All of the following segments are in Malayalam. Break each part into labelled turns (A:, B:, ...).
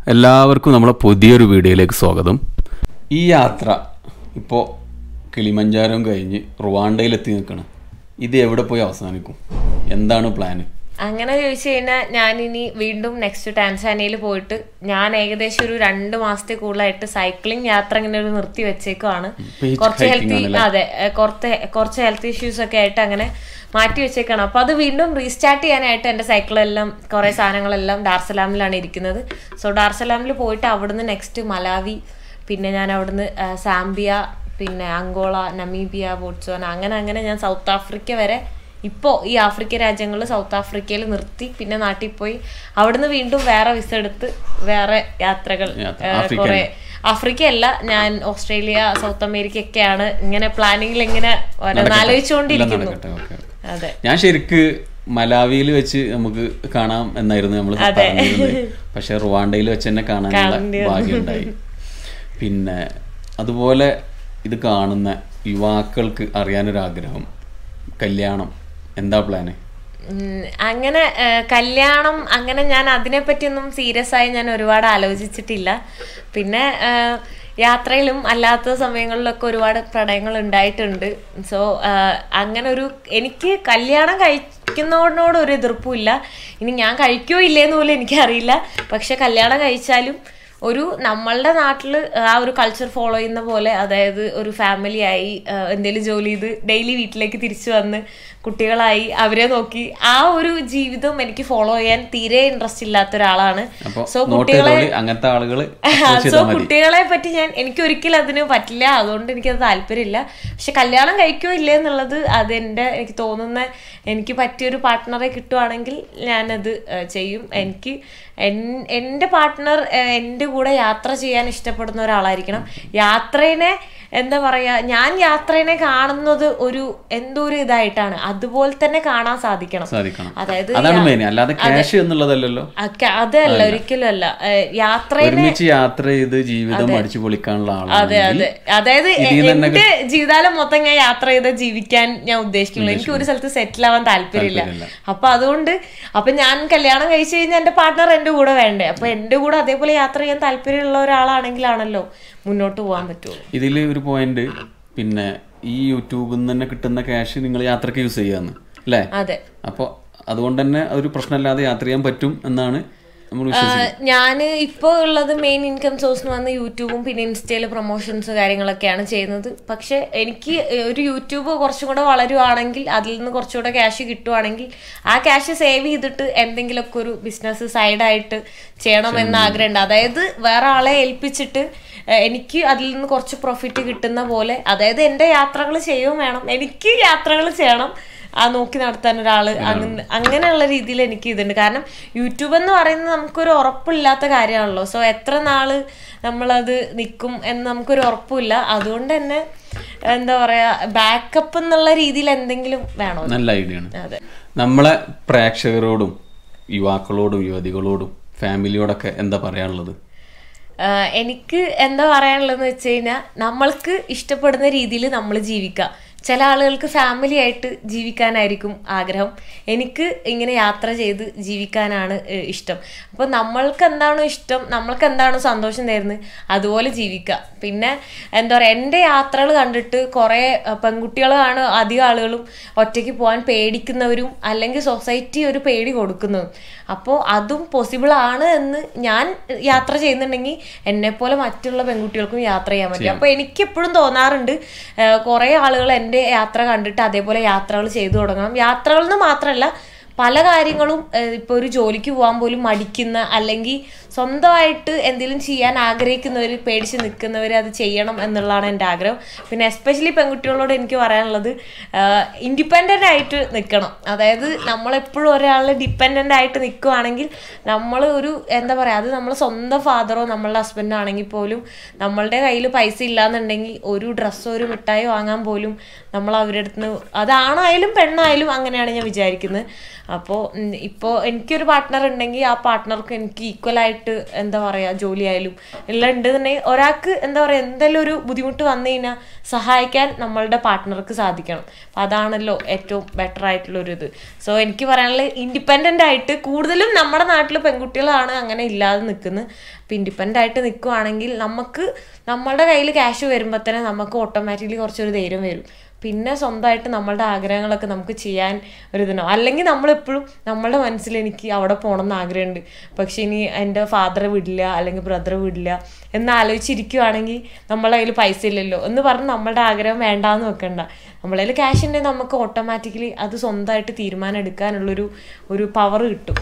A: എല്ലാവർക്കും നമ്മളെ പുതിയൊരു വീഡിയോയിലേക്ക് സ്വാഗതം ഈ യാത്ര ഇപ്പോൾ കിളിമഞ്ചാരം കഴിഞ്ഞ് റുവാണ്ടയിലെത്തി നിൽക്കണം ഇത് എവിടെ പോയി അവസാനിക്കും എന്താണ് പ്ലാന്
B: അങ്ങനെ ചോദിച്ചു കഴിഞ്ഞാൽ ഞാനിനി വീണ്ടും നെക്സ്റ്റ് ടാൻസാനിയയിൽ പോയിട്ട് ഞാൻ ഏകദേശം ഒരു രണ്ട് മാസത്തെ കൂടുതലായിട്ട് സൈക്ലിംഗ് യാത്ര ഇങ്ങനെ ഒരു നിർത്തി വെച്ചേക്കുവാണ്
A: ഇപ്പൊ ഈ
B: കുറച്ച്
A: hiking
B: ഹെൽത്തി അതെ ഏഹ് കുറച്ച് കുറച്ച് ഹെൽത്ത് ഇഷ്യൂസ് ഒക്കെ ആയിട്ട് അങ്ങനെ മാറ്റി വെച്ചേക്കാണ് അപ്പൊ അത് വീണ്ടും റീസ്റ്റാർട്ട് ചെയ്യാനായിട്ട് എന്റെ സൈക്കിളെല്ലാം കുറെ സാധനങ്ങളെല്ലാം ഡാർസലാമിലാണ് ഇരിക്കുന്നത് സോ ഡാർസലാമിൽ പോയിട്ട് അവിടുന്ന് നെക്സ്റ്റ് മലാവി പിന്നെ ഞാൻ അവിടുന്ന് ആ, സാംബിയ പിന്നെ അങ്കോള നമീബിയ ബോട്സ്വാന അങ്ങനെ അങ്ങനെ ഞാൻ സൗത്ത് ആഫ്രിക്ക വരെ ഇപ്പോൾ ഈ ആഫ്രിക്ക രാജ്യങ്ങളിൽ സൗത്ത് ആഫ്രിക്കയിൽ നിർത്തി പിന്നെ നാട്ടിൽ പോയി അവിടുന്ന് വീണ്ടും വേറെ വിസ എടുത്ത് വേറെ യാത്രകൾ
A: യാത്ര.
B: ഏഹ്,
A: ആഫ്രിക്ക
B: കുറെ ആഫ്രിക്ക അല്ല ഞാൻ ഓസ്ട്രേലിയ സൗത്ത് അമേരിക്ക ഒക്കെയാണ് ഇങ്ങനെ പ്ലാനിങ്ങിൽ ഇങ്ങനെ ഓരോന്ന് ആലോചിച്ചുകൊണ്ടിരിക്കുന്നു
A: നടക്കട്ടെ ഓക്കെ
B: അതെ
A: ഞാൻ ശരിക്ക് മലാവിയിൽ വെച്ച് നമുക്ക് കാണാം എന്നായിരുന്നു നമ്മൾ പറഞ്ഞിരുന്നത് പക്ഷെ റുവാണ്ടയിൽ വെച്ച് തന്നെ കാണാനുള്ള ഭാഗ്യമുണ്ടായി പിന്നെ അതുപോലെ ഇത് കാണുന്ന യുവാക്കൾക്ക് അറിയാനൊരാഗ്രഹം കല്യാണം എന്താ പ്ലാന്
B: ഉം, അങ്ങനെ ഏഹ്, കല്യാണം അങ്ങനെ ഞാൻ അതിനെപ്പറ്റിയൊന്നും സീരിയസ് ആയി ഞാൻ ഒരുപാട് ആലോചിച്ചിട്ടില്ല പിന്നെ ഏഹ്, യാത്രയിലും അല്ലാത്ത സമയങ്ങളിലൊക്കെ ഒരുപാട് പ്രണയങ്ങൾ ഉണ്ടായിട്ടുണ്ട് സോ അങ്ങനെ ഒരു എനിക്ക് കല്യാണം കഴിക്കുന്നതിനോട് ഒരു എതിർപ്പുമില്ല ഇനി ഞാൻ കഴിക്കോ ഇല്ലേന്ന് പോലും എനിക്കറിയില്ല പക്ഷെ കല്യാണം കഴിച്ചാലും ഒരു നമ്മളുടെ നാട്ടിൽ ആ ഒരു കൾച്ചർ ഫോളോ ചെയ്യുന്ന പോലെ അതായത് ഒരു ഫാമിലി ആയി എന്തെങ്കിലും ജോലി ചെയ്ത് ഡെയിലി വീട്ടിലേക്ക് തിരിച്ചു വന്ന് കുട്ടികളായി അവരെ നോക്കി ആ ഒരു ജീവിതം എനിക്ക് ഫോളോ ചെയ്യാൻ തീരെ ഇൻട്രസ്റ്റ് ഇല്ലാത്ത ഒരാളാണ്
A: അപ്പൊ
B: സോ
A: നോട്ട്
B: കുട്ടികളെ
A: ചെയ്തോളി അങ്ങനത്തെ ആളുകൾ
B: സോ കുട്ടികളെ പറ്റി ഞാൻ എനിക്ക് ഒരിക്കലും അതിന് പറ്റില്ല അതുകൊണ്ട് എനിക്കത് താല്പര്യമില്ല പക്ഷെ കല്യാണം കഴിക്കോ ഇല്ലേ എന്നുള്ളത് അതെന്റെ എനിക്ക് തോന്നുന്ന എനിക്ക് പറ്റിയൊരു പാർട്ട്ണറെ കിട്ടുവാണെങ്കിൽ ഞാനത് ഏഹ്, ചെയ്യും എനിക്ക് എൻ- എൻ്റെ പാർട്ട്ണർ എൻ്റെ കൂടെ യാത്ര ചെയ്യാൻ ഇഷ്ടപ്പെടുന്ന ഒരാളായിരിക്കണം യാത്രേനെ എന്താ പറയാ ഞാൻ യാത്രേനെ കാണുന്നത് ഒരു എന്തോ ഒരു ഇതായിട്ടാണ് അതുപോലെ തന്നെ കാണാൻ സാധിക്കണം
A: സാധിക്കണം
B: അതായത്
A: അതാണ് മെയിൻ അല്ലാതെ ക്യാഷ് എന്നുള്ളതല്ലല്ലോ
B: അക്ക- അതല്ല ഒരിക്കലും അല്ല ഏഹ്, യാത്രേനെ
A: ഒരുമിച്ച് യാത്ര ചെയ്ത് ജീവിതം അടിച്ചു പൊളിക്കാനുള്ള
B: അതെ
A: ആളാണ്
B: അതെ അതായത് എ- എന്റെ ജീവിതകാലം മൊത്തം ഞാൻ യാത്ര ചെയ്ത് ജീവിക്കാൻ ഞാൻ ഉദ്ദേശിക്കുള്ളൂ എനിക്ക് ഒരു സ്ഥലത്ത് സെറ്റിൽ ആവാൻ താല്പര്യമില്ല
A: താല്പര്യമില്ല.
B: അപ്പൊ അതുകൊണ്ട് അപ്പൊ ഞാൻ കല്യാണം കഴിച്ചു കഴിഞ്ഞാൽ എന്റെ പാർട്ട്ണർ എന്റെ കൂടെ വേണ്ടേ അപ്പൊ എന്റെ കൂടെ അതേപോലെ യാത്ര ചെയ്യാൻ താല്പര്യമുള്ള ഒരാളാണെങ്കിലാണല്ലോ മുന്നോട്ട് പോകാൻ പറ്റുള്ളൂ
A: ഇതിൽ ഒരു പോയിന്റ് പിന്നെ ഈ യൂട്യൂബിൽ നിന്ന് തന്നെ കിട്ടുന്ന ക്യാഷ് നിങ്ങൾ യാത്രക്ക് യൂസ് ചെയ്യാന്ന് അല്ലേ
B: അതെ
A: അപ്പോൾ അതുകൊണ്ട് തന്നെ ഒരു പ്രശ്നമില്ലാതെ യാത്ര ചെയ്യാൻ പറ്റും എന്നാണ് നമ്മൾ വിശ്വസിക്കുന്നത്
B: ഞാൻ ഇപ്പോൾ ഉള്ളത് മെയിൻ ഇൻകം സോഴ്സ് എന്ന് പറഞ്ഞ യൂട്യൂബും പിന്നെ ഇൻസ്റ്റയിൽ പ്രൊമോഷൻസ് കാര്യങ്ങളൊക്കെയാണ് ചെയ്യുന്നത് പക്ഷെ എനിക്ക് ഒരു യൂട്യൂബ് കുറച്ചും കൂടെ വളരുവാണെങ്കിൽ അതിൽ നിന്ന് കുറച്ചുകൂടെ ക്യാഷ് കിട്ടുവാണെങ്കിൽ ആ ക്യാഷ് സേവ് ചെയ്തിട്ട് എന്തെങ്കിലുമൊക്കെ ഒരു ബിസിനസ് സൈഡായിട്ട് ചെയ്യണമെന്ന് ആഗ്രഹമുണ്ട് അതായത് വേറെ ആളെ ഏൽപ്പിച്ചിട്ട് ഏഹ്, എനിക്ക് അതിൽ നിന്ന് കുറച്ച് പ്രോഫിറ്റ് കിട്ടുന്ന പോലെ അതായത് എൻ്റെ യാത്രകൾ ചെയ്യുകയും വേണം എനിക്ക് യാത്രകൾ ചെയ്യണം ആ നോക്കി നടത്താൻ ഒരാള് അങ്ങനെ അങ്ങനെയുള്ള രീതിയിൽ എനിക്ക് ഇതുണ്ട് കാരണം യൂട്യൂബ് എന്ന് പറയുന്നത് നമുക്കൊരു ഉറപ്പില്ലാത്ത കാര്യമാണല്ലോ സോ എത്ര നാള് നമ്മളത് നിൽക്കും എന്ന് നമുക്കൊരു ഉറപ്പില്ല അതുകൊണ്ട് തന്നെ എന്താ പറയാ ബാക്കപ്പ് എന്നുള്ള രീതിയിൽ എന്തെങ്കിലും വേണോ
A: നല്ല ഐഡിയ ആണ്
B: അതെ
A: നമ്മളെ പ്രേക്ഷകരോടും യുവാക്കളോടും യുവതികളോടും ഫാമിലിയോടൊക്കെ എന്താ പറയാനുള്ളത്
B: ആഹ് എനിക്ക് എന്താ പറയാനുള്ളതെന്ന് വെച്ച് കഴിഞ്ഞാൽ നമ്മൾക്ക് ഇഷ്ടപ്പെടുന്ന രീതിയിൽ നമ്മൾ ജീവിക്കുക ചില ആളുകൾക്ക് ഫാമിലി ആയിട്ട് ജീവിക്കാനായിരിക്കും ആഗ്രഹം എനിക്ക് ഇങ്ങനെ യാത്ര ചെയ്ത് ജീവിക്കാനാണ് ഏഹ്, ഇഷ്ടം അപ്പോൾ നമ്മൾക്ക് എന്താണോ ഇഷ്ടം നമ്മൾക്ക് എന്താണോ സന്തോഷം തരുന്നത് അതുപോലെ ജീവിക്കുക പിന്നെ എന്താ പറയുക എൻ്റെ യാത്രകൾ കണ്ടിട്ട് കുറേ അഹ്, പെൺകുട്ടികളാണ് അധികം ആളുകളും ഒറ്റയ്ക്ക് പോകാൻ പേടിക്കുന്നവരും അല്ലെങ്കിൽ സൊസൈറ്റി ഒരു പേടി കൊടുക്കുന്നതും അപ്പോൾ അതും പോസിബിൾ ആണ് എന്ന് ഞാൻ യാത്ര ചെയ്യുന്നുണ്ടെങ്കിൽ എന്നെ പോലെ മറ്റുള്ള പെൺകുട്ടികൾക്കും യാത്ര ചെയ്യാൻ പറ്റും അപ്പോൾ എനിക്ക് എപ്പോഴും തോന്നാറുണ്ട് കുറേ ആളുകൾ എൻ്റെ യാത്ര കണ്ടിട്ട് അതേപോലെ യാത്രകൾ ചെയ്തു തുടങ്ങണം യാത്രകൾ എന്ന് മാത്രമല്ല പല കാര്യങ്ങളും ഇപ്പോൾ ഒരു ജോലിക്ക് പോകാൻ പോലും മടിക്കുന്ന അല്ലെങ്കിൽ സ്വന്തമായിട്ട് എന്തെങ്കിലും ചെയ്യാൻ ആഗ്രഹിക്കുന്നവർ പേടിച്ച് നിൽക്കുന്നവർ അത് ചെയ്യണം എന്നുള്ളതാണ് എൻ്റെ ആഗ്രഹം പിന്നെ എസ്പെഷ്യലി പെൺകുട്ടികളോട് എനിക്ക് പറയാനുള്ളത് ഇൻഡിപെൻഡൻ്റ് ആയിട്ട് നിൽക്കണം അതായത് നമ്മളെപ്പോഴും ഒരാളെ ഡിപ്പെൻഡൻ്റ് ആയിട്ട് നിൽക്കുവാണെങ്കിൽ നമ്മൾ ഒരു എന്താ പറയുക അത് നമ്മൾ സ്വന്തം ഫാദറോ നമ്മളുടെ ഹസ്ബൻഡോ ആണെങ്കിൽ പോലും നമ്മളുടെ കയ്യിൽ പൈസ ഇല്ലാന്നുണ്ടെങ്കിൽ ഒരു ഡ്രസ്സോ ഒരു മിഠായി വാങ്ങാൻ പോലും നമ്മൾ അവരുടെ അടുത്ത് നിന്ന് അതാണായാലും പെണ്ണായാലും അങ്ങനെയാണ് ഞാൻ വിചാരിക്കുന്നത് അപ്പോൾ ഇപ്പോൾ എനിക്കൊരു പാർട്ട്ണർ ഉണ്ടെങ്കിൽ ആ പാർട്ട്ണർക്ക് എനിക്ക് ഈക്വൽ ആയിട്ട് എന്താ പറയുക ജോലി ആയാലും എല്ലാം ഉണ്ട് തന്നെ ഒരാൾക്ക് എന്താ പറയുക എന്തെങ്കിലും ഒരു ബുദ്ധിമുട്ട് വന്നു കഴിഞ്ഞാൽ സഹായിക്കാൻ നമ്മളുടെ പാർട്ട്ണർക്ക് സാധിക്കണം അപ്പം അതാണല്ലോ ഏറ്റവും ബെറ്റർ ആയിട്ടുള്ള ഒരു ഇത് സോ എനിക്ക് പറയാനുള്ളത് ഇൻഡിപെൻഡൻ്റ് ആയിട്ട് കൂടുതലും നമ്മുടെ നാട്ടിൽ പെൺകുട്ടികളാണ് അങ്ങനെ ഇല്ലാതെ നിൽക്കുന്നത് അപ്പം ഇൻഡിപെൻഡൻ്റ് ആയിട്ട് നിൽക്കുവാണെങ്കിൽ നമുക്ക് നമ്മളുടെ കയ്യിൽ ക്യാഷ് വരുമ്പോൾ തന്നെ നമുക്ക് ഓട്ടോമാറ്റിക്കലി കുറച്ചൊരു ധൈര്യം വരും പിന്നെ സ്വന്തമായിട്ട് നമ്മളുടെ ആഗ്രഹങ്ങളൊക്കെ നമുക്ക് ചെയ്യാൻ ഒരു ഇതുണ്ടാവും അല്ലെങ്കിൽ നമ്മളെപ്പോഴും നമ്മളുടെ മനസ്സിൽ എനിക്ക് അവിടെ പോകണം എന്ന് ആഗ്രഹമുണ്ട് പക്ഷെ ഇനി എൻ്റെ ഫാദറെ വിടില്ല അല്ലെങ്കിൽ ബ്രദറെ വിടില്ല എന്ന് ആലോചിച്ചിരിക്കുവാണെങ്കിൽ നമ്മളെ കയ്യിൽ പൈസ ഇല്ലല്ലോ എന്ന് പറഞ്ഞ് നമ്മളുടെ ആഗ്രഹം വേണ്ടാന്ന് വെക്കണ്ട നമ്മളെ കയ്യിൽ ക്യാഷ് ഉണ്ടെങ്കിൽ നമുക്ക് ഓട്ടോമാറ്റിക്കലി അത് സ്വന്തമായിട്ട് തീരുമാനം എടുക്കാനുള്ളൊരു ഒരു പവർ കിട്ടും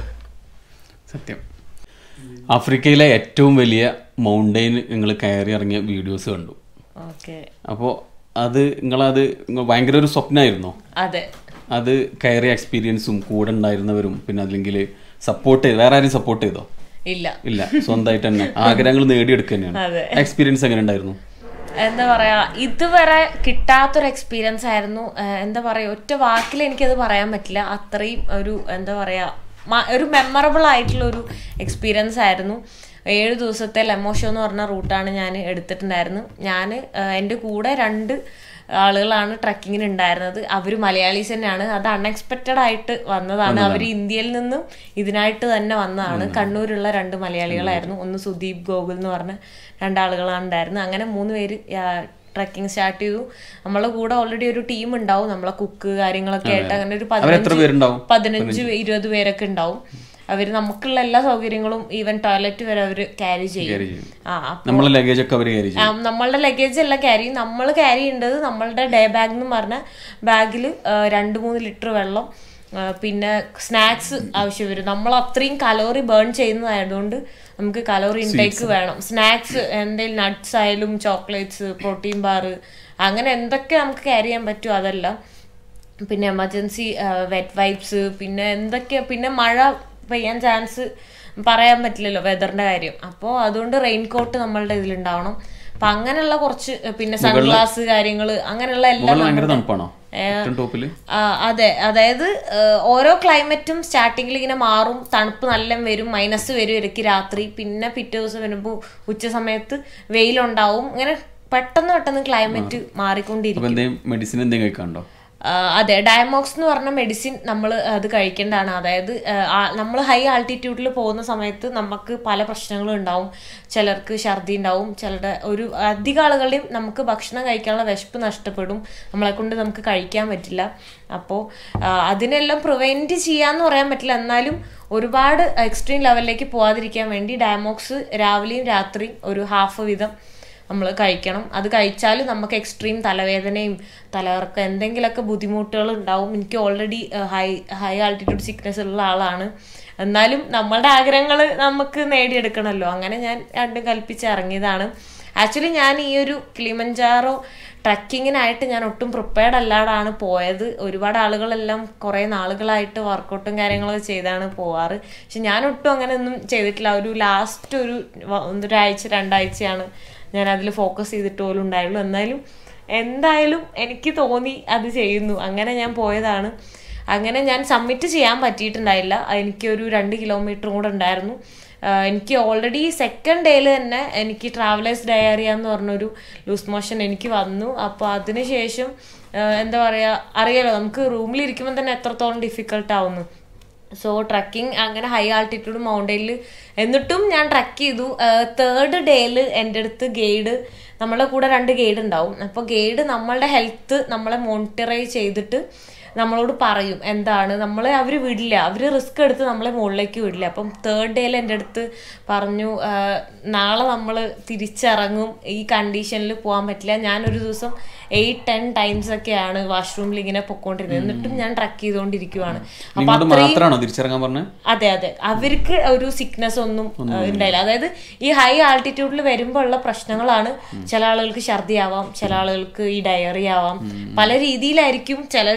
A: സത്യം ആഫ്രിക്കയിലെ ഏറ്റവും വലിയ മൗണ്ടെയിൻ നിങ്ങൾ കയറി ഇറങ്ങിയ വീഡിയോസ് കണ്ടു
B: ഓക്കെ
A: അപ്പോൾ അത് നിങ്ങളത് നിങ്ങൾ ഭയങ്കര ഒരു സ്വപ്നമായിരുന്നോ
B: അതെ
A: അത് കയറിയ എക്സ്പീരിയൻസും കൂടെ ഉണ്ടായിരുന്നവരും പിന്നെ അല്ലെങ്കിൽ സപ്പോർട്ട് ചെയ്ത് വേറെ ആരും സപ്പോർട്ട് ചെയ്തോ
B: ഇല്ല
A: ഇല്ല സ്വന്തമായിട്ട് തന്നെ ആഗ്രഹങ്ങൾ നേടിയെടുക്കുക തന്നെയാണ്
B: അതെ.
A: എക്സ്പീരിയൻസ് എങ്ങനെ ഉണ്ടായിരുന്നു
B: എന്താ പറയാ ഇതുവരെ കിട്ടാത്തൊരു എക്സ്പീരിയൻസ് ആയിരുന്നു ഏഹ് എന്താ പറയാ ഒറ്റ വാക്കിൽ എനിക്കത് പറയാൻ പറ്റില്ല അത്രയും ഒരു എന്താ പറയാ മ- ഒരു മെമ്മറബിൾ ആയിട്ടുള്ള ഒരു എക്സ്പീരിയൻസ് ആയിരുന്നു ഏഴ് ദിവസത്തെ ലെമോഷോ എന്ന് പറഞ്ഞ റൂട്ടാണ് ഞാൻ എടുത്തിട്ടുണ്ടായിരുന്നു ഞാൻ എൻ്റെ കൂടെ രണ്ട് ആളുകളാണ് ട്രക്കിങ്ങിന് ഉണ്ടായിരുന്നത് അവർ മലയാളീസ് തന്നെയാണ് അത് അൺഎക്സ്പെക്റ്റഡ് ആയിട്ട് വന്നതാണ് അവർ ഇന്ത്യയിൽ നിന്നും ഇതിനായിട്ട് തന്നെ വന്നതാണ് കണ്ണൂരുള്ള രണ്ട് മലയാളികളായിരുന്നു ഒന്ന് സുദീപ് ഗോകുൽ എന്ന് പറഞ്ഞ രണ്ടാളുകളാണ് ഉണ്ടായിരുന്നത് അങ്ങനെ മൂന്ന് പേര് ട്രക്കിംഗ് സ്റ്റാർട്ട് ചെയ്തു നമ്മളെ കൂടെ ഓൾറെഡി ഒരു ടീം ഉണ്ടാവും നമ്മളെ കുക്ക് കാര്യങ്ങളൊക്കെ ആയിട്ട് അങ്ങനെ ഒരു
A: അവരെത്ര
B: പതിനഞ്ച്
A: പേരുണ്ടാവും
B: പതിനഞ്ച് ഇരുപത് പേരൊക്കെ ഉണ്ടാവും അവര് നമുക്കുള്ള എല്ലാ സൗകര്യങ്ങളും ഈവൻ ടോയ്ലറ്റ് വരെ അവര് ക്യാരി ചെയ്യും
A: Carry ചെയ്യും.
B: ആ
A: നമ്മളെ ലഗേജ് ഒക്കെ അവർ കയറി
B: ആ, നമ്മളുടെ ലഗേജ് എല്ലാം ക്യാരി ചെയ്യും നമ്മൾ ക്യാരി ചെയ്യേണ്ടത് നമ്മളുടെ ഡേ ബാഗ് എന്ന് പറഞ്ഞ ബാഗിൽ രണ്ട് മൂന്ന് ലിറ്റർ വെള്ളം ആ, പിന്നെ സ്നാക്സ് ആവശ്യം വരും നമ്മൾ അത്രയും കലോറി ബേൺ ചെയ്യുന്നതായതുകൊണ്ട് നമുക്ക് കലോറി ഇൻടേക്ക് വേണം സ്നാക്സ് എന്തെങ്കിലും നട്ട്സ് ആയാലും ചോക്ലേറ്റ്സ് പ്രോട്ടീൻ ബാർ അങ്ങനെ എന്തൊക്കെ നമുക്ക് ക്യാരി ചെയ്യാൻ പറ്റുമോ അതെല്ലാം പിന്നെ എമർജൻസി വെറ്റ് വൈപ്സ് പിന്നെ എന്തൊക്കെയാ പിന്നെ മഴ പെയ്യാൻ ചാൻസ് പറയാൻ പറ്റില്ലല്ലോ വെതറിന്റെ കാര്യം അപ്പോൾ അതുകൊണ്ട് റെയിൻ കോട്ട് നമ്മളുടെ ഇതിലുണ്ടാവണം അപ്പൊ അങ്ങനെയുള്ള കുറച്ച് ഏഹ്, പിന്നെ സൺഗ്ലാസ് കാര്യങ്ങള് അങ്ങനെയുള്ള എല്ലാം
A: മുകളിൽ ഭയങ്കര തണുപ്പാണോ ഏറ്റവും ടോപ്പില്
B: ആ, അതെ അതായത് ഏഹ്, ഓരോ ക്ലൈമറ്റും സ്റ്റാർട്ടിങ്ങിൽ ഇങ്ങനെ മാറും തണുപ്പ് നല്ല വരും മൈനസ് വരും ഇടയ്ക്ക് രാത്രി പിന്നെ പിറ്റേ ദിവസം വരുമ്പോൾ ഉച്ച സമയത്ത് വെയിലുണ്ടാവും ഇങ്ങനെ പെട്ടെന്ന് പെട്ടെന്ന് ക്ലൈമറ്റ് മാറിക്കൊണ്ടിരിക്കും
A: അപ്പൊ എന്തെങ്കിലും മെഡിസിൻ എന്തെങ്കിലും കഴിക്കാണ്ടോ
B: ആ, അതെ ഡയമോക്സ് എന്ന് പറഞ്ഞ മെഡിസിൻ നമ്മൾ അത് കഴിക്കേണ്ടതാണ് അതായത് നമ്മൾ ഹൈ ആൾട്ടിറ്റ്യൂഡിൽ പോകുന്ന സമയത്ത് നമുക്ക് പല പ്രശ്നങ്ങളും ഉണ്ടാവും ചിലർക്ക് ഛർദി ഉണ്ടാവും ചിലരുടെ ഒരു അധിക ആളുകളുടെയും നമുക്ക് ഭക്ഷണം കഴിക്കാനുള്ള വിശപ്പ് നഷ്ടപ്പെടും നമ്മളെ കൊണ്ട് നമുക്ക് കഴിക്കാൻ പറ്റില്ല അപ്പോൾ അതിനെല്ലാം പ്രിവെൻറ്റ് ചെയ്യാന്ന് പറയാൻ പറ്റില്ല എന്നാലും ഒരുപാട് എക്സ്ട്രീം ലെവലിലേക്ക് പോവാതിരിക്കാൻ വേണ്ടി ഡയമോക്സ് രാവിലെയും രാത്രിയും ഒരു ഹാഫ് വീതം നമ്മൾ കഴിക്കണം അത് കഴിച്ചാൽ നമുക്ക് എക്സ്ട്രീം തലവേദനയും തലകറക്കം എന്തെങ്കിലുമൊക്കെ ബുദ്ധിമുട്ടുകൾ ഉണ്ടാവും എനിക്ക് already high high altitude sickness ഉള്ള ആളാണ് എന്നാലും നമ്മളുടെ ആഗ്രഹങ്ങൾ നമുക്ക് നേടിയെടുക്കണമല്ലോ അങ്ങനെ ഞാൻ രണ്ടും കൽപ്പിച്ച് ഇറങ്ങിയതാണ് ആക്ച്വലി ഞാൻ ഈ ഒരു കിളിമഞ്ചാറോ ട്രക്കിങ്ങിനായിട്ട് ഞാൻ ഒട്ടും പ്രിപ്പയർഡ് അല്ലാതാണ് പോയത് ഒരുപാട് ആളുകളെല്ലാം കുറേ നാളുകളായിട്ട് വർക്കൗട്ടും കാര്യങ്ങളൊക്കെ ചെയ്താണ് പോവാറ് പക്ഷെ ഞാൻ ഒട്ടും അങ്ങനെ ഒന്നും ചെയ്തിട്ടില്ല ഒരു ലാസ്റ്റ് ഒരു വ- ഒരാഴ്ച രണ്ടാഴ്ചയാണ് ഞാൻ അതിൽ ഫോക്കസ് ചെയ്തിട്ട് പോലും ഉണ്ടായുള്ളൂ എന്നാലും എന്തായാലും എനിക്ക് തോന്നി അത് ചെയ്യുന്നു അങ്ങനെ ഞാൻ പോയതാണ് അങ്ങനെ ഞാൻ സബ്മിറ്റ് ചെയ്യാൻ പറ്റിയിട്ടുണ്ടായില്ല എനിക്കൊരു രണ്ട് കിലോമീറ്റർ കൂടെ ഉണ്ടായിരുന്നു ആഹ് എനിക്ക് ഓൾറെഡി സെക്കൻഡ് ഡേയിൽ തന്നെ എനിക്ക് ട്രാവലേഴ്സ് ഡയറിയ എന്ന് പറഞ്ഞൊരു ലൂസ് മോഷൻ എനിക്ക് വന്നു അപ്പോൾ അതിനുശേഷം ആഹ് എന്താ പറയുക അറിയാലോ നമുക്ക് റൂമിലിരിക്കുമ്പോൾ തന്നെ എത്രത്തോളം ഡിഫിക്കൽട്ട് ആവുന്നു സോ ട്രക്കിംഗ് അങ്ങനെ ഹൈ ആൾട്ടിറ്റ്യൂഡ് മൗണ്ടനിൽ എന്നിട്ടും ഞാൻ ട്രക്ക് ചെയ്തു തേർഡ് ഡേയിൽ എൻ്റെ അടുത്ത് ഗൈഡ് നമ്മളെ കൂടെ രണ്ട് ഗൈഡ് ഉണ്ടാവും അപ്പോൾ ഗൈഡ് നമ്മളുടെ ഹെൽത്ത് നമ്മളെ മോണിറ്ററൈ ചെയ്തിട്ട് നമ്മളോട് പറയും എന്താണ് നമ്മളെ അവർ വിടില്ല അവർ റിസ്ക് എടുത്ത് നമ്മളെ മുകളിലേക്ക് വിടില്ല അപ്പം തേർഡ് ഡേയിൽ എൻ്റെ അടുത്ത് പറഞ്ഞു ആ, നാളെ നമ്മൾ തിരിച്ചിറങ്ങും ഈ കണ്ടീഷനിൽ പോകാൻ പറ്റില്ല ഞാനൊരു ദിവസം എയ്റ്റ് ടെൻ ടൈംസ് ഒക്കെയാണ് വാഷ്റൂമിൽ ഇങ്ങനെ പൊക്കോണ്ടിരുന്നത് എന്നിട്ടും ഞാൻ ട്രക്ക് ചെയ്തുകൊണ്ടിരിക്കുവാണ് അപ്പൊ
A: നിങ്ങളോട് മാത്രമാണോ തിരിച്ചിറങ്ങാൻ പറഞ്ഞത്
B: അതെ അതെ അവർക്ക് ഒരു സിക്നസ് ഒന്നും ഏഹ്, ഉണ്ടായില്ല അതായത് ഈ ഹൈ ആൾട്ടിറ്റ്യൂഡിൽ വരുമ്പോൾ ഉള്ള പ്രശ്നങ്ങളാണ് ചില ആളുകൾക്ക് ഛർദി ആവാം ചില ആളുകൾക്ക് ഈ ഡയറി ആവാം പല രീതിയിലായിരിക്കും ചിലർക്ക് എക്സ്ട്രീം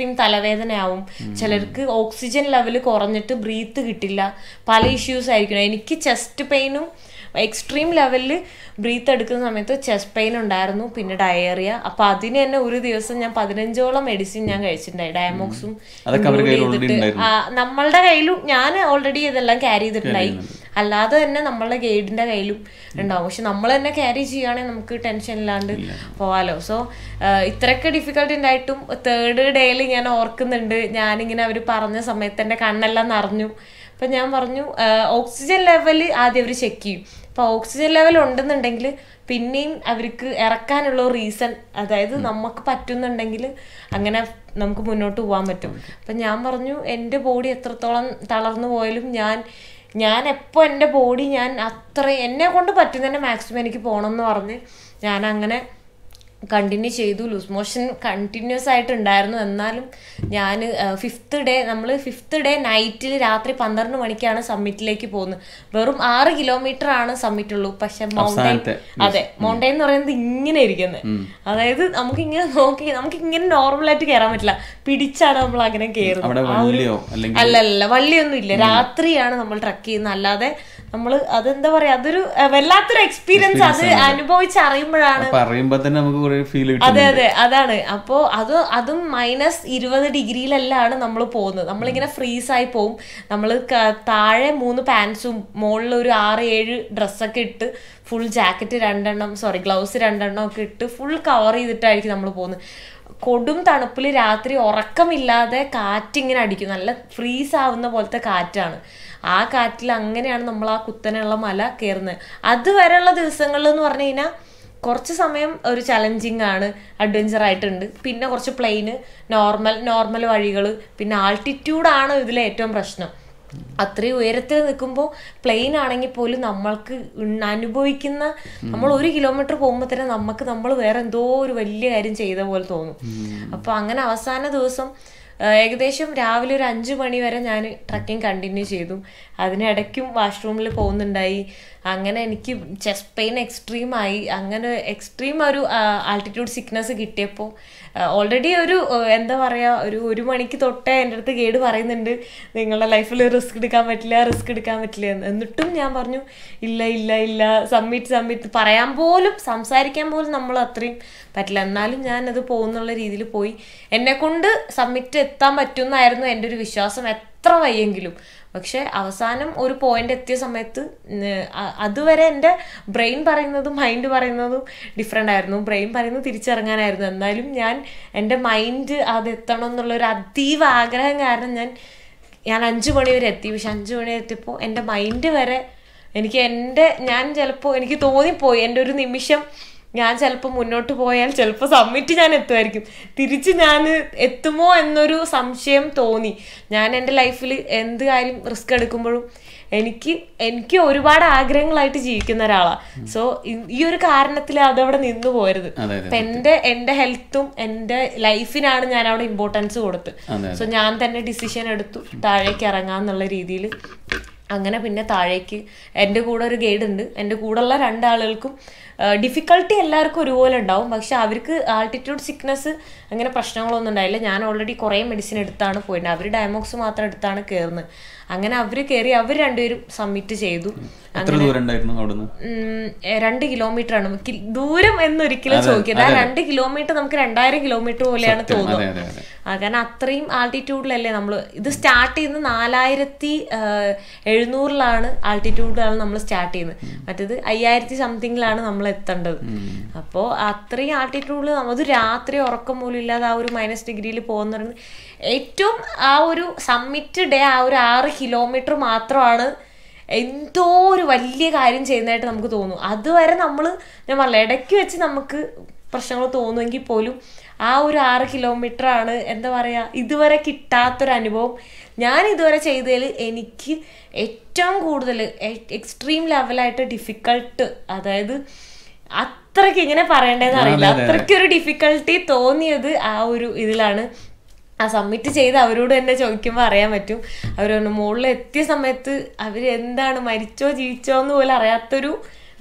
B: എക്സ്ട്രീം തലവേദനയാവും ചിലർക്ക് ഓക്സിജൻ ലെവൽ കുറഞ്ഞിട്ട് ബ്രീത്ത് കിട്ടില്ല പല ഇഷ്യൂസ് ആയിരിക്കണം എനിക്ക് ചെസ്റ്റ് പെയിനും എക്സ്ട്രീം ലെവലിൽ ബ്രീത്ത് എടുക്കുന്ന സമയത്ത് ചെസ്റ്റ് പെയിൻ ഉണ്ടായിരുന്നു പിന്നെ ഡയേറിയ അപ്പൊ അതിന് തന്നെ ഒരു ദിവസം ഞാൻ പതിനഞ്ചോളം മെഡിസിൻ ഞാൻ കഴിച്ചിട്ടുണ്ടായി ഡയമോക്സും
A: അതൊക്കെ അവരുടെ കയ്യിൽ already
B: ആ, നമ്മളുടെ കയ്യിലും ഞാൻ ഓൾറെഡി ഇതെല്ലാം ക്യാരി ചെയ്തിട്ടുണ്ടായി അല്ലാതെ തന്നെ നമ്മളുടെ ഗൈഡിന്റെ കയ്യിലും ഉണ്ടാവും പക്ഷെ നമ്മൾ തന്നെ ക്യാരി ചെയ്യുകയാണെങ്കിൽ നമുക്ക് ടെൻഷൻ ഇല്ലാണ്ട് പോവാലോ സോ ഇത്രയൊക്കെ ഡിഫിക്കൽട്ടി ഉണ്ടായിട്ടും തേർഡ് ഡേയിൽ ഞാൻ ഓർക്കുന്നുണ്ട് ഞാനിങ്ങനെ അവർ പറഞ്ഞ സമയത്ത് എൻ്റെ കണ്ണെല്ലാം നിറഞ്ഞു അപ്പൊ ഞാൻ പറഞ്ഞു ഓക്സിജൻ ലെവൽ ആദ്യം അവർ ചെക്ക് ചെയ്യും അപ്പൊ ഓക്സിജൻ ലെവൽ ഉണ്ടെന്നുണ്ടെങ്കിൽ പിന്നെയും അവർക്ക് ഇറക്കാനുള്ള റീസൺ അതായത് നമുക്ക് പറ്റുന്നുണ്ടെങ്കിൽ അങ്ങനെ നമുക്ക് മുന്നോട്ട് പോകാൻ പറ്റും അപ്പൊ ഞാൻ പറഞ്ഞു എൻ്റെ ബോഡി എത്രത്തോളം തളർന്നു പോയാലും ഞാൻ ഞാൻ എപ്പോൾ എൻ്റെ ബോഡി ഞാൻ അത്ര എന്നെ കൊണ്ട് പറ്റുന്നതിൻ്റെ മാക്സിമം എനിക്ക് പോകണം എന്ന് പറഞ്ഞ് ഞാൻ അങ്ങനെ കണ്ടിന്യൂ ചെയ്തു ലൂസ് മോഷൻ കണ്ടിന്യൂസ് ആയിട്ട് ഉണ്ടായിരുന്നു എന്നാലും ഞാൻ ഫിഫ്ത്ത് ഡേ നമ്മൾ ഫിഫ്ത്ത് ഡേ നൈറ്റിൽ രാത്രി പന്ത്രണ്ട് മണിക്കാണ് സമ്മിറ്റിലേക്ക് പോകുന്നത് വെറും ആറ് കിലോമീറ്റർ ആണ് സമ്മിറ്റ് ഉള്ളൂ പക്ഷെ മൗണ്ടൈൻ
A: അവസാനത്തെ
B: അതെ മൗണ്ടൈൻ എന്ന് പറയുന്നത് ഇങ്ങനെ ഇരിക്കുന്നത് അതായത് നമുക്ക് ഇങ്ങനെ നോക്കി നമുക്ക് ഇങ്ങനെ നോർമലായിട്ട് കയറാൻ പറ്റില്ല പിടിച്ചാണ് നമ്മൾ അങ്ങനെ കയറുന്നത്
A: അവിടെ വള്ളിയോ അല്ലെങ്കിൽ
B: അല്ല അല്ല വള്ളിയൊന്നും ഇല്ല രാത്രിയാണ് നമ്മൾ ട്രക്ക് ചെയ്യുന്നത് അല്ലാതെ നമ്മൾ അതെന്താ പറയാ അതൊരു അഹ് വല്ലാത്തൊരു എക്സ്പീരിയൻസ് അത് അനുഭവിച്ചറിയുമ്പോഴാണ്
A: പറയുമ്പോ തന്നെ നമുക്ക് കുറെ ഫീൽ കിട്ടും
B: അതെ അതെ അതാണ് അപ്പോ അത് അതും മൈനസ് ഇരുപത് ഡിഗ്രിയിലെല്ലാണ് നമ്മൾ പോകുന്നത് നമ്മളിങ്ങനെ ഫ്രീസ് ആയി പോവും നമ്മൾ താഴെ മൂന്ന് പാൻസും മുകളിൽ ഒരു ആറ് ഏഴ് ഡ്രസ്സൊക്കെ ഇട്ട് ഫുൾ ജാക്കറ്റ് രണ്ടെണ്ണം സോറി ഗ്ലൗസ് രണ്ടെണ്ണം ഒക്കെ ഇട്ട് ഫുൾ കവർ ചെയ്തിട്ടായിരിക്കും നമ്മൾ പോകുന്നത് കൊടും തണുപ്പിൽ രാത്രി ഉറക്കമില്ലാതെ കാറ്റിങ്ങനെ അടിക്കും നല്ല ഫ്രീസ് ആവുന്ന പോലത്തെ കാറ്റാണ് ആ കാറ്റിൽ അങ്ങനെയാണ് നമ്മൾ ആ കുത്തനെയുള്ള മല കയറുന്നത് അതുവരെയുള്ള ദിവസങ്ങളിൽ എന്ന് പറഞ്ഞു കഴിഞ്ഞാൽ കുറച്ച് സമയം ഒരു ചലഞ്ചിങ് ആണ് അഡ്വഞ്ചർ ആയിട്ടുണ്ട് പിന്നെ കുറച്ച് പ്ലെയിന് നോർമൽ നോർമൽ വഴികൾ പിന്നെ ആൾട്ടിറ്റ്യൂഡാണ് ഇതിലെ ഏറ്റവും പ്രശ്നം അത്രയും ഉയരത്തിൽ നിൽക്കുമ്പോൾ പ്ലെയിൻ ആണെങ്കിൽ പോലും നമ്മൾക്ക് ഉൺ- അനുഭവിക്കുന്ന നമ്മൾ ഒരു കിലോമീറ്റർ പോകുമ്പോൾ തന്നെ നമുക്ക് നമ്മൾ വേറെ എന്തോ ഒരു വലിയ കാര്യം ചെയ്ത പോലെ തോന്നും അപ്പൊ അങ്ങനെ അവസാന ദിവസം ആ, ഏകദേശം രാവിലെ ഒരു അഞ്ചു മണി വരെ ഞാൻ ട്രക്കിംഗ് കണ്ടിന്യൂ ചെയ്തു അതിനിടയ്ക്കും വാഷ്റൂമിൽ പോകുന്നുണ്ടായി അങ്ങനെ എനിക്ക് ചെസ്റ്റ് പെയിൻ എക്സ്ട്രീം ആയി അങ്ങനെ എക്സ്ട്രീം ഒരു ആൾട്ടിറ്റ്യൂഡ് സിക്നസ് കിട്ടിയപ്പോൾ ഓൾറെഡി ഒരു ആ, എന്താ പറയുക ഒരു ഒരു മണിക്ക് തൊട്ടേ എൻ്റെ അടുത്ത് ഗൈഡ് പറയുന്നുണ്ട് നിങ്ങളുടെ ലൈഫിൽ റിസ്ക് എടുക്കാൻ പറ്റില്ല റിസ്ക് എടുക്കാൻ പറ്റില്ല എന്ന് എന്നിട്ടും ഞാൻ പറഞ്ഞു ഇല്ല ഇല്ല ഇല്ല സബ്മിറ്റ് സബ്മിറ്റ് പറയാൻ പോലും സംസാരിക്കാൻ പോലും നമ്മൾ അത്രയും പറ്റില്ല എന്നാലും ഞാൻ അത് പോകുന്നുള്ള രീതിയിൽ പോയി എന്നെ കൊണ്ട് സബ്മിറ്റ് എത്താൻ പറ്റുമെന്നായിരുന്നു എൻ്റെ ഒരു വിശ്വാസം എത്ര വയ്യെങ്കിലും പക്ഷെ അവസാനം ഒരു പോയിന്റ് എത്തിയ സമയത്ത് ഉം, അ- അതുവരെ എൻ്റെ ബ്രെയിൻ പറയുന്നതും മൈൻഡ് പറയുന്നതും ഡിഫറെൻ്റ് ആയിരുന്നു ബ്രെയിൻ പറയുന്നത് തിരിച്ചിറങ്ങാനായിരുന്നു എന്നാലും ഞാൻ എൻ്റെ മൈൻഡ് അത് എത്തണം എന്നുള്ള ഒരു അതീവ ആഗ്രഹം കാരണം ഞാൻ ഞാൻ അഞ്ചു മണി വരെ എത്തി പക്ഷെ അഞ്ചു മണി വരെ എത്തിയപ്പോൾ എൻ്റെ മൈൻഡ് വരെ എനിക്ക് എൻ്റെ ഞാൻ ചിലപ്പോൾ എനിക്ക് തോന്നിപ്പോയി എൻ്റെ ഒരു നിമിഷം ഞാൻ ചിലപ്പോൾ മുന്നോട്ട് പോയാൽ ചിലപ്പോൾ സബ്മിറ്റ് ഞാൻ എത്തുമായിരിക്കും തിരിച്ച് ഞാൻ എത്തുമോ എന്നൊരു സംശയം തോന്നി ഞാൻ എൻ്റെ ലൈഫിൽ എന്ത് കാര്യം റിസ്ക് എടുക്കുമ്പോഴും എനിക്ക് എനിക്ക് ഒരുപാട് ആഗ്രഹങ്ങളായിട്ട് ജീവിക്കുന്ന ഒരാളാണ് സോ ഈ ഒരു കാരണത്തിൽ അതവിടെ നിന്നു പോരുത്
A: അതെ അതെ
B: അപ്പൊ എന്റെ എന്റെ ഹെൽത്തും എന്റെ ലൈഫിനാണ് ഞാൻ അവിടെ ഇമ്പോർട്ടൻസ് കൊടുത്ത്
A: അതെ
B: സോ ഞാൻ തന്നെ ഡിസിഷൻ എടുത്തു താഴേക്ക് ഇറങ്ങാന്നുള്ള രീതിയിൽ അങ്ങനെ പിന്നെ താഴേക്ക് എൻ്റെ കൂടെ ഒരു ഗൈഡ് ഉണ്ട് എൻ്റെ കൂടെയുള്ള രണ്ടാളുകൾക്കും ഡിഫിക്കൽട്ടി എല്ലാവർക്കും ഒരുപോലെ ഉണ്ടാവും പക്ഷെ അവർക്ക് ആൾട്ടിറ്റ്യൂഡ് സിക്നസ് അങ്ങനെ പ്രശ്നങ്ങളൊന്നും ഉണ്ടായില്ല ഞാൻ ഓൾറെഡി കുറേ മെഡിസിൻ എടുത്താണ് പോയിട്ട് അവർ ഡയമോക്സ് മാത്രം എടുത്താണ് കയറുന്നത് അങ്ങനെ അവർ കയറി അവർ രണ്ടുപേരും സബ്മിറ്റ് ചെയ്തു
A: എത്ര ദൂരം ഉണ്ടായിരുന്നു അവിടുന്ന്
B: ഉം, എ, രണ്ട് കിലോമീറ്റർ ആണ് കി- ദൂരം എന്നൊരിക്കലും ചോദിക്കുന്നത് ആ രണ്ട് കിലോമീറ്റർ നമുക്ക് രണ്ടായിരം കിലോമീറ്റർ പോലെയാണ്
A: അതെ
B: തോന്നുന്നത്
A: അതെ അതെ
B: ആ, കാരണം അത്രയും ആൾട്ടിറ്റ്യൂഡിലല്ലേ നമ്മൾ ഇത് സ്റ്റാർട്ട് ചെയ്യുന്നത് നാലായിരത്തി എഴുന്നൂറിലാണ് ആൾട്ടിറ്റ്യൂഡിലാണ് നമ്മൾ സ്റ്റാർട്ട് ചെയ്യുന്നത് മറ്റേത് അയ്യായിരത്തി സംതിങ്ങിലാണ് നമ്മൾ എത്തേണ്ടത് അപ്പോൾ അത്രയും ആൾട്ടിറ്റ്യൂഡിൽ നമ്മൾ രാത്രി ഉറക്കം പോലും ഇല്ലാതെ ആ ഒരു മൈനസ് ഡിഗ്രിയിൽ പോകുന്ന പറയുന്നത് ഏറ്റവും ആ ഒരു സമ്മിറ്റ് ഡേ ആ ഒരു ആറ് കിലോമീറ്റർ മാത്രമാണ് എന്തോ ഒരു വലിയ കാര്യം ചെയ്യുന്നതായിട്ട് നമുക്ക് തോന്നും അതുവരെ നമ്മൾ ഞാൻ പറഞ്ഞില്ല ഇടയ്ക്ക് വെച്ച് നമുക്ക് പ്രശ്നങ്ങൾ തോന്നുമെങ്കിൽ പോലും ആ ഒരു ആറ് കിലോമീറ്റർ ആണ് എന്താ പറയുക ഇതുവരെ കിട്ടാത്തൊരു അനുഭവം ഞാൻ ഇതുവരെ ചെയ്തതിൽ എനിക്ക് ഏറ്റവും കൂടുതൽ എക്സ്ട്രീം ലെവലായിട്ട് ഡിഫിക്കൾട്ട് അതായത് അത്രയ്ക്ക് ഇങ്ങനെ പറയേണ്ടതെന്ന് അറിയില്ല അത്രയ്ക്ക് ഒരു ഡിഫിക്കൽട്ടി തോന്നിയത് ആ ഒരു ഇതിലാണ് ആ സബ്മിറ്റ് ചെയ്ത് അവരോട് തന്നെ ചോദിക്കുമ്പോൾ അറിയാൻ പറ്റും അവർ പറഞ്ഞു മുകളിൽ എത്തിയ സമയത്ത് അവർ എന്താണ് മരിച്ചോ ജീവിച്ചോ എന്ന് പോലും അറിയാത്തൊരു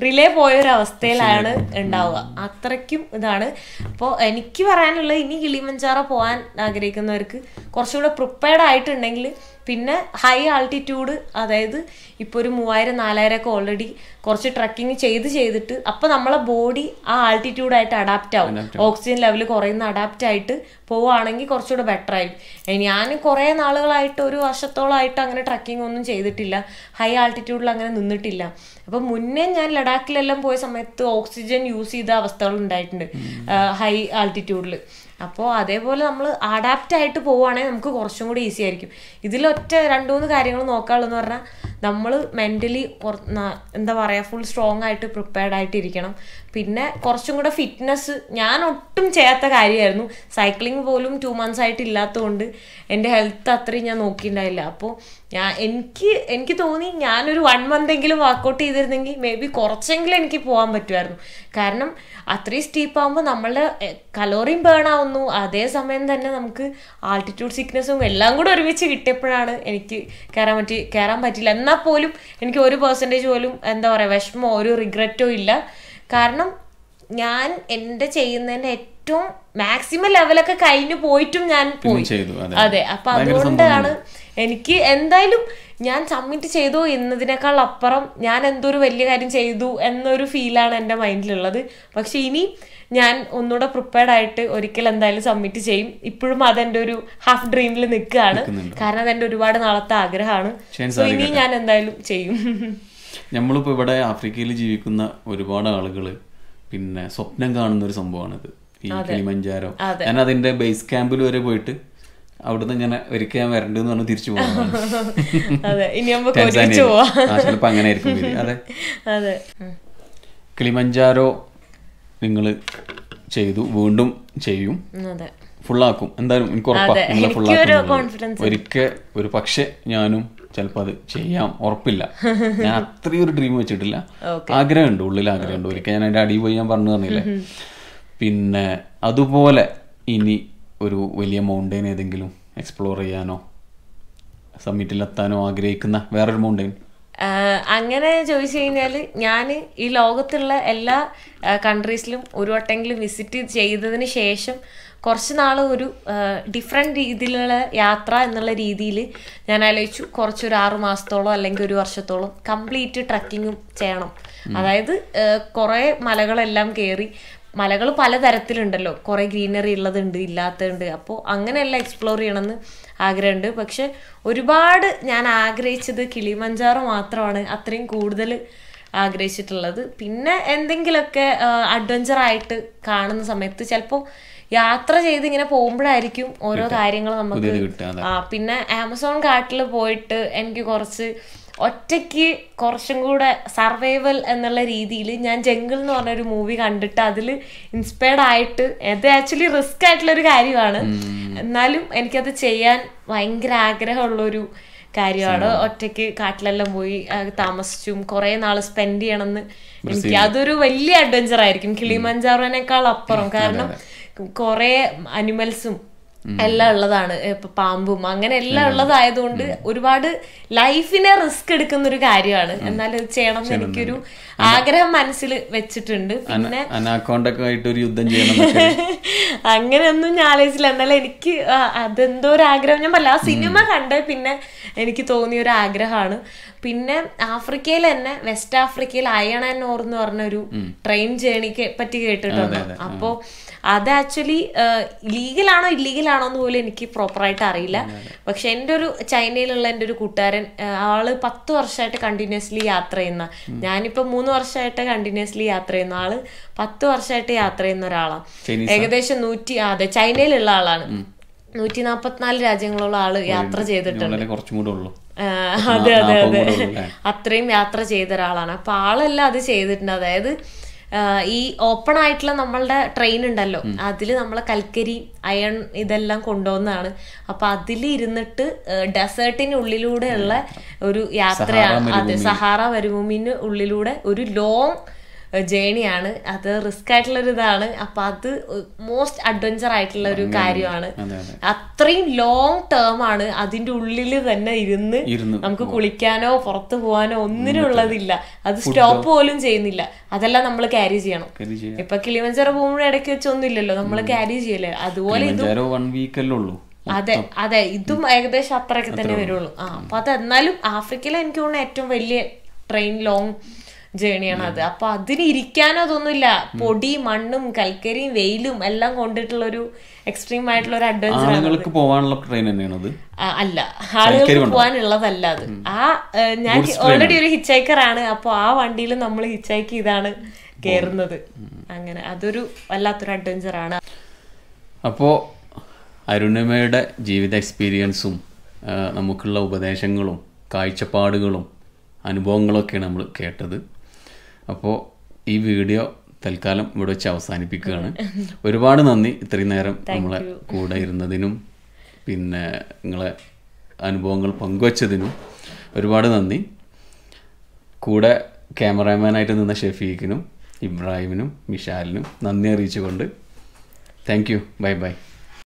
B: റിലേ പോയ ഒരു അവസ്ഥയിലാണ് ഉണ്ടാവുക അത്രയ്ക്കും ഇതാണ് അപ്പോൾ എനിക്ക് പറയാനുള്ളത് ഇനി കിളിമഞ്ചാറ പോകാൻ ആഗ്രഹിക്കുന്നവർക്ക് കുറച്ചുകൂടെ പ്രിപ്പയർഡ് ആയിട്ടുണ്ടെങ്കിൽ പിന്നെ ഹൈ ആൾട്ടിറ്റ്യൂഡ് അതായത് ഇപ്പോൾ ഒരു മൂവായിരം നാലായിരം ഒക്കെ ഓൾറെഡി കുറച്ച് ട്രക്കിങ് ചെയ്ത് ചെയ്തിട്ട് അപ്പോൾ നമ്മളെ ബോഡി ആ ആൾട്ടിറ്റ്യൂഡായിട്ട് അഡാപ്റ്റ് ആവും ഓക്സിജൻ ലെവൽ കുറയുന്ന അഡാപ്റ്റ് ആയിട്ട് പോവുകയാണെങ്കിൽ കുറച്ചുകൂടെ ബെറ്റർ ആയിരിക്കും ഞാൻ കുറേ നാളുകളായിട്ട് ഒരു വർഷത്തോളമായിട്ട് അങ്ങനെ ട്രക്കിംഗ് ഒന്നും ചെയ്തിട്ടില്ല ഹൈ ആൾട്ടിറ്റ്യൂഡിൽ അങ്ങനെ നിന്നിട്ടില്ല അപ്പൊ മുന്നേ ഞാൻ ലഡാക്കിലെല്ലാം പോയ സമയത്ത് ഓക്സിജൻ യൂസ് ചെയ്ത അവസ്ഥകൾ ഉണ്ടായിട്ടുണ്ട് ഹൈ ആൾട്ടിറ്റ്യൂഡിൽ അപ്പോൾ അതേപോലെ നമ്മൾ അഡാപ്റ്റ് ആയിട്ട് പോവുകയാണെങ്കിൽ നമുക്ക് കുറച്ചും കൂടി ഈസി ആയിരിക്കും ഇതിലൊറ്റ രണ്ട് മൂന്ന് കാര്യങ്ങൾ നോക്കാനുള്ളതെന്ന് പറഞ്ഞാൽ നമ്മൾ മെൻ്റലി എന്താ പറയുക ഫുൾ സ്ട്രോങ് ആയിട്ട് പ്രിപ്പയർഡ് ആയിട്ട് ഇരിക്കണം പിന്നെ കുറച്ചും കൂടെ ഫിറ്റ്നസ് ഞാൻ ഒട്ടും ചെയ്യാത്ത കാര്യമായിരുന്നു സൈക്ലിംഗ് പോലും ടു മന്ത്സ് ആയിട്ട് ഇല്ലാത്തതുകൊണ്ട് എൻ്റെ ഹെൽത്ത് അത്രയും ഞാൻ നോക്കിയിട്ടുണ്ടായില്ല അപ്പോൾ ഞാൻ എനിക്ക് എനിക്ക് തോന്നി ഞാനൊരു വൺ മന്ത് എങ്കിലും വർക്കൗട്ട് ചെയ്തിരുന്നെങ്കിൽ മേ ബി കുറച്ചെങ്കിലും എനിക്ക് പോകാൻ പറ്റുമായിരുന്നു കാരണം അത്രയും സ്റ്റീപ്പ് ആകുമ്പോൾ നമ്മളുടെ കലോറിയും ബേൺ ആവുന്നു അതേസമയം തന്നെ നമുക്ക് ആൾട്ടിറ്റ്യൂഡ് സിക്നസ്സും എല്ലാം കൂടെ ഒരുമിച്ച് കിട്ടിയപ്പോഴാണ് എനിക്ക് കയറാൻ പറ്റി കയറാൻ പറ്റില്ല എന്നാൽ പോലും എനിക്ക് ഒരു പെർസെൻറ്റേജ് പോലും എന്താ പറയുക വിഷമോ ഒരു റിഗ്രറ്റോ ഇല്ല കാരണം ഞാൻ എൻ്റെ ചെയ്യുന്നതിൻ്റെ ഏറ്റവും മാക്സിമം ലെവലൊക്കെ കഴിഞ്ഞു പോയിട്ടും ഞാൻ പോയി
A: ചെയ്തു അതെ
B: അതെ അപ്പൊ അതുകൊണ്ടാണ് എനിക്ക് എന്തായാലും ഞാൻ സബ്മിറ്റ് ചെയ്തു എന്നതിനേക്കാൾ അപ്പുറം ഞാൻ എന്തൊരു വലിയ കാര്യം ചെയ്തു എന്നൊരു ഫീലാണ് എൻ്റെ മൈൻഡിലുള്ളത് പക്ഷെ ഇനി ഞാൻ ഒന്നുകൂടെ പ്രിപ്പയർഡ് ആയിട്ട് ഒരിക്കൽ എന്തായാലും സബ്മിറ്റ് ചെയ്യും ഇപ്പോഴും അതെൻ്റെ ഒരു ഹാഫ് ഡ്രീമിൽ നിൽക്കുകയാണ് കാരണം അതെൻ്റെ ഒരുപാട് നാളത്തെ ആഗ്രഹമാണ്
A: ചെയ്യാൻ
B: സോ ഇനി ഞാൻ എന്തായാലും ചെയ്യും
A: നമ്മളിപ്പോൾ ഇവിടെ ആഫ്രിക്കയിൽ ജീവിക്കുന്ന ഒരുപാട് ആളുകൾ പിന്നെ സ്വപ്നം കാണുന്ന ഒരു സംഭവമാണിത് ഈ കിളിമഞ്ചാരോ ഞാൻ അതിന്റെ ബേസ് ക്യാമ്പിൽ വരെ പോയിട്ട് അവിടുന്ന് ഇങ്ങനെ ഒരിക്കൽ ഞാൻ വരണ്ടെന്ന് പറഞ്ഞ് തിരിച്ചു പോകുന്നതാണ്
B: അതെ ഇനി നമുക്ക്
A: ടാൻസാനിയയിൽ.
B: ഒരുമിച്ച് പോവാം
A: ആ, ചിലപ്പോ അങ്ങനെ ആയിരിക്കും വരിക. അതെ
B: അതെ ഉം.
A: കിളിമഞ്ചാരോ നിങ്ങൾ ചെയ്തു വീണ്ടും ചെയ്യും
B: ഉം, അതെ
A: ഫുള്ളാക്കും എന്തായാലും എനിക്ക് ഉറപ്പാ
B: അതെ,
A: നിങ്ങളെ
B: എനിക്കൊരു
A: ഫുള്ളാക്കും
B: confidence
A: ഒരിക്കൽ ഒരു പക്ഷെ ഞാനും ചിലപ്പോൾ അത് ചെയ്യാം ഉറപ്പില്ല ഞാൻ അത്രയും ഒരു ഡ്രീം വെച്ചിട്ടില്ല ആഗ്രഹമുണ്ട് ഉള്ളിൽ ആഗ്രഹമുണ്ട് ഒരിക്കൽ ഞാൻ അതിന്റെ അടി പോയി ഞാൻ പറഞ്ഞു തന്നില്ലേ പിന്നെ അതുപോലെ ഇനി ഒരു വലിയ മൗണ്ടെയിൻ ഏതെങ്കിലും എക്സ്പ്ലോർ ചെയ്യാനോ സമ്മിറ്റിലെത്താനോ ആഗ്രഹിക്കുന്ന വേറൊരു മൗണ്ടെയിൻ
B: ആഹ് അങ്ങനെ ചോദിച്ചു കഴിഞ്ഞാൽ ഞാൻ ഈ ലോകത്തുള്ള എല്ലാ കൺട്രീസിലും ഒരു വട്ടെങ്കിലും വിസിറ്റ് ചെയ്തതിന് ശേഷം കുറച്ച് നാൾ ഒരു ഡിഫറെൻറ്റ് രീതിയിലുള്ള യാത്ര എന്നുള്ള രീതിയിൽ ഞാൻ ആലോചിച്ചു കുറച്ചൊരു ആറു മാസത്തോളം അല്ലെങ്കിൽ ഒരു വർഷത്തോളം കംപ്ലീറ്റ് ട്രക്കിങ്ങും ചെയ്യണം അതായത് കുറേ മലകളെല്ലാം കയറി മലകൾ പലതരത്തിലുണ്ടല്ലോ കുറേ ഗ്രീനറി ഉള്ളതുണ്ട് ഇല്ലാത്തതുണ്ട് അപ്പോൾ അങ്ങനെയെല്ലാം എക്സ്പ്ലോർ ചെയ്യണമെന്ന് ആഗ്രഹമുണ്ട് പക്ഷെ ഒരുപാട് ഞാൻ ആഗ്രഹിച്ചത് കിളിമഞ്ചാറോ മാത്രമാണ് അത്രയും കൂടുതൽ ആഗ്രഹിച്ചിട്ടുള്ളത് പിന്നെ എന്തെങ്കിലുമൊക്കെ അഡ്വഞ്ചർ ആയിട്ട് കാണുന്ന സമയത്ത് ചിലപ്പോൾ യാത്ര ചെയ്ത് ഇങ്ങനെ പോകുമ്പോഴായിരിക്കും ഓരോ കാര്യങ്ങൾ നമുക്ക്
A: പുതിയത് കിട്ടുക അതെ.
B: ആ പിന്നെ ആമസോൺ കാട്ടിൽ പോയിട്ട് എനിക്ക് കുറച്ച് ഒറ്റയ്ക്ക് കുറച്ചും കൂടെ സർവൈവൽ എന്നുള്ള രീതിയിൽ ഞാൻ ജംഗിൾ എന്ന് പറഞ്ഞൊരു മൂവി കണ്ടിട്ട് അതിൽ ഇൻസ്പയർഡ് ആയിട്ട് അത് ആക്ച്വലി റിസ്ക് ആയിട്ടുള്ള ഒരു കാര്യമാണ് എന്നാലും എനിക്കത് ചെയ്യാൻ ഭയങ്കര ആഗ്രഹമുള്ളൊരു കാര്യമാണ് ഒറ്റയ്ക്ക് കാട്ടിലെല്ലാം പോയി ആ, താമസിച്ചും കുറേ നാൾ സ്പെൻഡ് ചെയ്യണമെന്ന് എനിക്ക് അതൊരു വലിയ അഡ്വഞ്ചർ ആയിരിക്കും കിളിമഞ്ചാറോനേക്കാൾ അപ്പുറം കാരണം കുറേ അനിമൽസും എല്ലാം ഉള്ളതാണ് ഇപ്പൊ പാമ്പും അങ്ങനെ എല്ലാം ഉള്ളതായതുകൊണ്ട് ഒരുപാട് ലൈഫിനെ റിസ്ക് എടുക്കുന്ന ഒരു കാര്യമാണ് എന്നാൽ ഇത് ചെയ്യണം എന്ന് എനിക്കൊരു ആഗ്രഹം മനസ്സിൽ വെച്ചിട്ടുണ്ട് പിന്നെ
A: അനാക്കോണ്ടൊക്കെ ആയിട്ട് ഒരു യുദ്ധം ചെയ്യണം എന്നൊക്കെ.
B: അങ്ങനെയൊന്നും ഞാൻ ആലോചിച്ചില്ല എന്നാലും എനിക്ക് ആ, അതെന്തോ ഒരു ആഗ്രഹം ഞാൻ പറയില്ല ആ സിനിമ കണ്ട് പിന്നെ എനിക്ക് തോന്നിയ ഒരു ആഗ്രഹമാണ് പിന്നെ ആഫ്രിക്കയിൽ തന്നെ വെസ്റ്റ് ആഫ്രിക്കയിൽ അയൺ ആൻഡ് ഓർ എന്ന് പറഞ്ഞ ഒരു ട്രെയിൻ ജേണിക്ക് പറ്റി കേട്ടിട്ടുണ്ട് അപ്പോ അത് ആക്ച്വലി ലീഗലാണോ ഇല്ലീഗലാണോ എന്ന് പോലും എനിക്ക് പ്രോപ്പറായിട്ട് അറിയില്ല പക്ഷെ എൻ്റെ ഒരു ചൈനയിലുള്ള എൻ്റെ ഒരു കൂട്ടുകാരൻ ആ, ആള് പത്ത് വർഷമായിട്ട് കണ്ടിന്യൂസ്ലി യാത്ര ചെയ്യുന്ന ഞാനിപ്പോ മൂന്ന് വർഷമായിട്ട് കണ്ടിന്യൂസ്ലി യാത്ര ചെയ്യുന്ന ആള് പത്ത് വർഷമായിട്ട് യാത്ര ചെയ്യുന്ന ഒരാളാണ്
A: ചൈനീസ്
B: ഏകദേശം നൂറ്റി ആ, അതെ ചൈനയിലുള്ള ആളാണ് നൂറ്റി നാപ്പത്തിനാല് രാജ്യങ്ങളുള്ള ആള് യാത്ര ചെയ്തിട്ടുണ്ട്
A: വളരെ കുറച്ചും കൂടെ ഉള്ളൂ
B: ആ, അതെ അതെ
A: നാപ്പത്
B: അതെ
A: കൂടെ ഉള്ളൂ അല്ലേ?
B: അത്രയും യാത്ര ചെയ്ത ഒരാളാണ് അപ്പൊ ആളെല്ലാം അത് ചെയ്തിട്ടുണ്ട് അതായത് ആ, ഈ ഓപ്പൺ ആയിട്ടുള്ള നമ്മളുടെ ട്രെയിൻ ഉണ്ടല്ലോ അതില് നമ്മളെ കൽക്കരി അയൺ ഇതെല്ലാം കൊണ്ടുവന്നാണ് അപ്പൊ അതിൽ ഇരുന്നിട്ട് ഡെസേർട്ടിനുള്ളിലൂടെയുള്ള ഒരു യാത്രയാണ് അതെ സഹാറ മരുഭൂമിന് ഉള്ളിലൂടെ ഒരു ലോങ് ജേണിയാണ് അത് റിസ്ക് ആയിട്ടുള്ള ഒരു ഇതാണ് അപ്പൊ അത് മോസ്റ്റ് അഡ്വഞ്ചർ ആയിട്ടുള്ള ഒരു കാര്യമാണ്
A: അതെ അതെ
B: അത്രയും ലോങ് ടേം ആണ് അതിന്റെ ഉള്ളിൽ തന്നെ ഇരുന്ന്
A: ഇരുന്ന്
B: നമുക്ക് കുളിക്കാനോ പുറത്തു പോകാനോ ഒന്നിനും ഉള്ളതില്ല അത് സ്റ്റോപ്പ് പോലും ചെയ്യുന്നില്ല അതെല്ലാം നമ്മൾ ക്യാരി ചെയ്യണം
A: കരി ചെയ്യാം
B: ഇപ്പൊ കിളിമഞ്ചറ പോകുമ്പോൾ ഇടയ്ക്ക് വെച്ചൊന്നും ഇല്ലല്ലോ നമ്മൾ ക്യാരി ചെയ്യല്ലേ അതുപോലെ
A: മഞ്ചാരോ വൺ വീക്കല്ലേ ഉള്ളൂ
B: അതെ അതെ ഇതും ഏകദേശം അത്രയൊക്കെ തന്നെ വരുള്ളൂ ആ അപ്പൊ അത് എന്നാലും ആഫ്രിക്കയിലെ എനിക്ക് തോന്നുന്നു ഏറ്റവും വലിയ ട്രെയിൻ ലോങ് ജേണിയാണ് അത് അപ്പൊ അതിന് ഇരിക്കാനോ അതൊന്നുമില്ല പൊടി മണ്ണും കൽക്കരിയും വെയിലും എല്ലാം കൊണ്ടിട്ടുള്ള ഒരു എക്സ്ട്രീം ആയിട്ടുള്ള ഒരു അഡ്വഞ്ചർ
A: ആളുകൾക്ക് പോകാനുള്ള ട്രെയിൻ തന്നെയാണത്
B: അല്ല ആളുകൾക്ക് പോകാനുള്ളതല്ല അത് ആ ഏ, ഞാൻ ഓൾറെഡി ഒരു ഹിച്ചൈക്കർ ആണ് അപ്പൊ ആ വണ്ടിയിൽ നമ്മൾ ഹിച്ചൈക്ക് ചെയ്താണ് കേറുന്നത് അങ്ങനെ അതൊരു വല്ലാത്തൊരു അഡ്വഞ്ചർ ആണ്
A: അപ്പോൾ അരുണിമയുടെ ജീവിത എക്സ്പീരിയൻസും ആ, നമുക്കുള്ള ഉപദേശങ്ങളും കാഴ്ചപ്പാടുകളും അനുഭവങ്ങളൊക്കെയാണ് നമ്മൾ കേട്ടത് അപ്പോൾ ഈ വീഡിയോ തൽക്കാലം ഇവിടെ വെച്ച് അവസാനിപ്പിക്കുകയാണ് ഒരുപാട് നന്ദി ഇത്രയും നേരം നമ്മളെ കൂടെ ഇരുന്നതിനും പിന്നെ നിങ്ങളെ അനുഭവങ്ങൾ പങ്കുവച്ചതിനും ഒരുപാട് നന്ദി കൂടെ ക്യാമറാമാനായിട്ട് നിന്ന ഷെഫീഖിനും ഇബ്രാഹിമിനും മിഷാലിനും നന്ദി അറിയിച്ചുകൊണ്ട് താങ്ക് യു ബൈ ബൈ